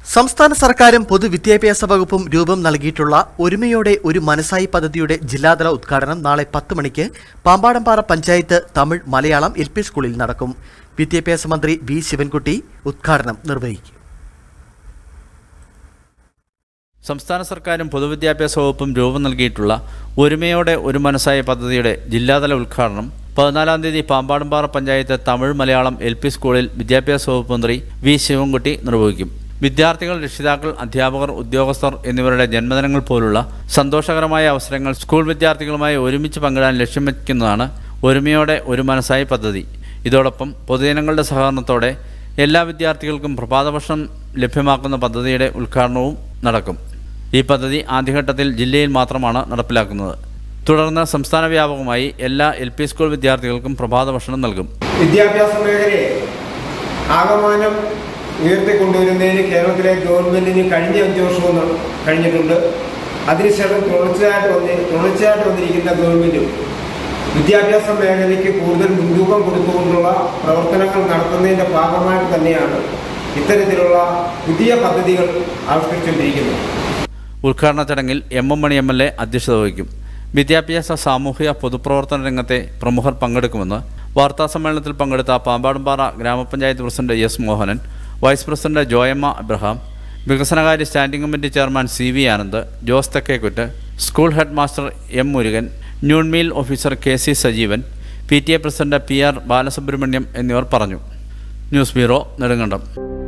സംസ്ഥാന സർക്കാരും പൊതുവിദ്യാഭ്യാസ വകുപ്പും രൂപം നൽകിയിട്ടുള്ള ഒരുമയോടെ ഒരു മനസായി പദ്ധതിയുടെ ജില്ലാതല ഉദ്ഘാടനം നാളെ പത്ത് മണിക്ക് പാമ്പാടംപാറ പഞ്ചായത്ത് തമിഴ് മലയാളം എൽ പി സ്കൂളിൽ നടക്കും വിദ്യാഭ്യാസ മന്ത്രി വി ശിവൻകുട്ടി ഉദ്ഘാടനം നിർവഹിക്കും സംസ്ഥാന സർക്കാരും പൊതുവിദ്യാഭ്യാസ വകുപ്പും രൂപം നൽകിയിട്ടുള്ള ഒരുമയോടെ ഒരു മനസ്സായ പദ്ധതിയുടെ ജില്ലാതല ഉദ്ഘാടനം പതിനാലാം തീയതി പാമ്പാടുംപാറ പഞ്ചായത്ത് തമിഴ് മലയാളം എൽ പി സ്കൂളിൽ വിദ്യാഭ്യാസ വകുപ്പ് മന്ത്രി വി ശിവൻകുട്ടി നിർവഹിക്കും വിദ്യാർത്ഥികൾ രക്ഷിതാക്കൾ അധ്യാപകർ ഉദ്യോഗസ്ഥർ എന്നിവരുടെ ജന്മദിനങ്ങൾ പോലുള്ള സന്തോഷകരമായ അവസരങ്ങൾ സ്കൂൾ വിദ്യാർത്ഥികളുമായി ഒരുമിച്ച് പങ്കിടാൻ ലക്ഷ്യം വയ്ക്കുന്നതാണ് ഒരുമയോടെ ഒരു മനസ്സായി പദ്ധതി ഇതോടൊപ്പം പൊതുജനങ്ങളുടെ സഹകരണത്തോടെ എല്ലാ വിദ്യാർത്ഥികൾക്കും പ്രഭാത ഭക്ഷണം ലഭ്യമാക്കുന്ന പദ്ധതിയുടെ ഉദ്ഘാടനവും നടക്കും ഈ പദ്ധതി ആദ്യഘട്ടത്തിൽ ജില്ലയിൽ മാത്രമാണ് നടപ്പിലാക്കുന്നത് തുടർന്ന് സംസ്ഥാന വ്യാപകമായി എല്ലാ എൽ പി സ്കൂൾ വിദ്യാർത്ഥികൾക്കും പ്രഭാത ഭക്ഷണം നൽകും വിദ്യാഭ്യാസ മേഖലയെ ആകമാനം ഉയർത്തിക്കൊണ്ടുവരുന്നതിന് കേരളത്തിലെ ഗവൺമെന്റിന് കഴിഞ്ഞ അഞ്ച് വർഷവും ന- കഴിഞ്ഞിട്ടുണ്ട് അതിനുശേഷം തുടർച്ചയായിട്ട് വന്ന് തുടർച്ചയായിട്ട് വന്നിരിക്കുന്ന ഗവൺമെന്റും വിദ്യാഭ്യാസ മേഖലയ്ക്ക് കൂടുതൽ മുൻതൂക്കം കൊടുത്തുകൊണ്ടുള്ള പ്രവർത്തനങ്ങൾ നടത്തുന്നതിന്റെ ഭാഗമായിട്ട് തന്നെയാണ് ഇത്തരത്തിലുള്ള പുതിയ പദ്ധതികൾ ആവിഷ്കരിച്ചുകൊണ്ടിരിക്കുന്നത് ഉദ്ഘാടന ചടങ്ങിൽ M M Mani M L A അധ്യക്ഷത വഹിക്കും വിദ്യാഭ്യാസ സാമൂഹിക പൊതുപ്രവർത്തന രംഗത്തെ പ്രമുഖർ പങ്കെടുക്കുമെന്ന് വാർത്താസമ്മേളനത്തിൽ പങ്കെടുത്ത പാമ്പാടുംപാറ ഗ്രാമപഞ്ചായത്ത് president S Mohanan vice president Joyamma Abraham വികസനകാര്യ standing committee chairman C V Anand Jose Thekkekutt school head master M Murugan noon meal officer K C Sajeevan P T A president P R Balasubramaniam എന്നിവർ പറഞ്ഞു ന്യൂസ് ബ്യൂറോ നെടുങ്കണ്ടം